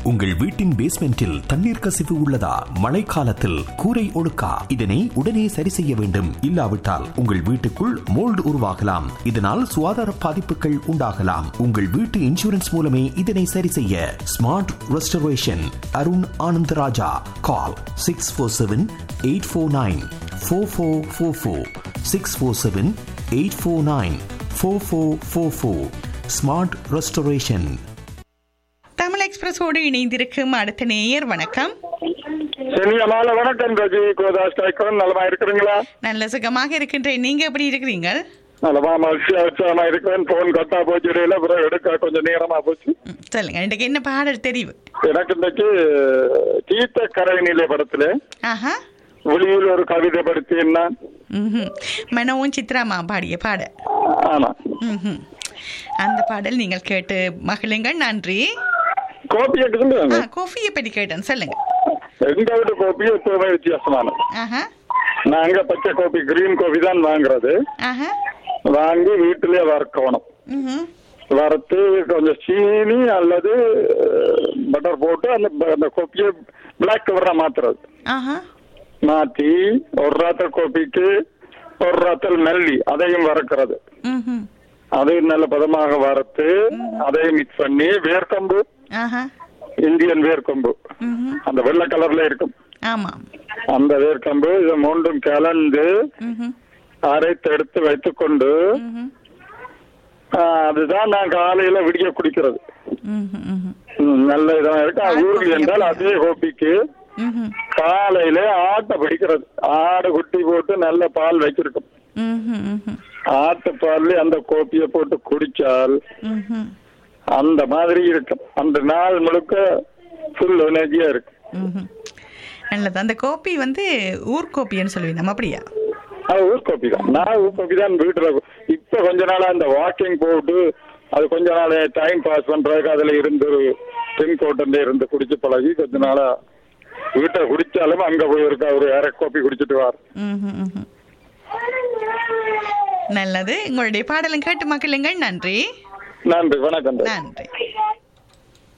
உங்கள் வீட்டின் பேஸ்மெண்டில் தண்ணீர் கசிவு உள்ளதா மழைக்காலத்தில் கூரை ஒழுக்கா இதனை உடனே சரி செய்ய வேண்டும் இல்லாவிட்டால் உங்கள் வீட்டுக்குள் மோல்டு உருவாகலாம் இதனால் சுகாதார பாதிப்புகள் உண்டாகலாம் உங்கள் வீட்டு இன்சூரன்ஸ் மூலமே இதனை சரி செய்ய smart restoration Arun Anandaraja call six four seven eight four nine four four four four six four seven eight four nine four four four four smart restoration Tamil எக்ஸ்பிரஸோடு இணைந்திருக்கும் அடுத்த நேயர் வணக்கம் இனிய மாலை வணக்கம் ரஜி கோதாஸ் கைக்கோன் நலமா இருக்கிறீங்களா நல்ல சுகமாக இருக்கின்றேன் நீங்க எப்படி இருக்கிறீங்க நலமா மகிழ்ச்சியா உற்சாகமா இருக்கிறேன் போன் கட்டா போச்சு இடையில பிறகு எடுக்க கொஞ்சம் நேரமா போச்சு ம், சொல்லுங்க இன்றைக்கு என்ன பாடல் தெரிவு எனக்கு இன்றைக்கு தீர்த்த கரைநிலை படத்துல ஆஹா ஒளியில் ஒரு கவிதை படுத்தினா ம்ஹும். மனோவும் சித்ராமா பாடிய பாடல் ஆமா ம்ஹும். அந்த பாடல் நீங்கள் கேட்டு மகிழுங்கள் நன்றி கோப்பி ஆ, எடுத்துட்டு கோஃபியை பற்றி கேட்டேன் சொல்லுங்க எங்க வீட்டு கோப்பி எப்பவுமே வித்தியாசமானது ஆஹா நாங்க பச்சை கோப்பி கிரீன் கோபி தான் வாங்குறது ஆஹா வாங்கி வீட்டிலேயே வறுக்கணும் ம்ஹும். வறுத்து கொஞ்சம் சீனி அல்லது பட்டர் போட்டு அந்த அந்த கோப்பியை பிளாக் கவரா மாத்துறது ஆஹா மாத்தி ஒரு ராத்தல் கோப்பிக்கு ஒரு ராத்தல் மல்லி அதையும் வறுக்கிறது ம்ஹும். அதையும் நல்ல பதமாக வறுத்து அதையும் மிக்ஸ் பண்ணி வேர்க்கம்பு ஆஹா இந்தியன் வேர்க்கம்பு ம்ஹும். அந்த வெள்ளை கலர்ல இருக்கும் ஆமாம் அந்த வேர்க்கம்பு இதை மூன்றும் கலந்து ம்ஹும். அரைத்து எடுத்து வைத்துக்கொண்டு ம்ஹும். ஆஹ், அதுதான் நான் காலையில விடிய குடிக்கிறது ம்ஹும். ம்ஹும். ம், நல்ல இதா இருக்கு ஊருக்கு என்றால் அதே கோப்பிக்கு ம்ஹும். காலையில ஆட்டை பிடிக்கிறது ஆடு குட்டி போட்டு நல்ல பால் வச்சிருக்கும் ம்ஹும். ம்ஹும். ஆட்டு பால்ல அந்த கோப்பியை போட்டு குடிச்சால் ம்ஹும். அந்த மாதிரி இருக்கும் அந்த நாள் முழுக்க ஃபுல் எனர்ஜியா இருக்கு ம்ஹும். நல்லது அந்த கோப்பி வந்து ஊர் கோப்பின்னு சொல்லுவீங்க நம்ம அப்படியா அது ஊர் கோப்பி தான் நான் ஊர் கோப்பி தான் வீட்டுல இப்ப கொஞ்ச நாளா அந்த வாக்கிங் போட்டு அது கொஞ்ச நாள் டைம் பாஸ் பண்றதுக்கு அதுல இருந்து பின் கோட்டன்ல இருந்து குடிச்சு பழகி கொஞ்ச நாளா வீட்டை குடிச்சாலும் அங்க போய் இருக்க ஒரு அரை கோப்பி குடிச்சிட்டு வார் ம்ஹும். ம்ஹும். நல்லது உங்களுடைய பாடலும் கேட்டு மக்களுங்கள் நன்றி நன்றி வணக்கம் நன்றி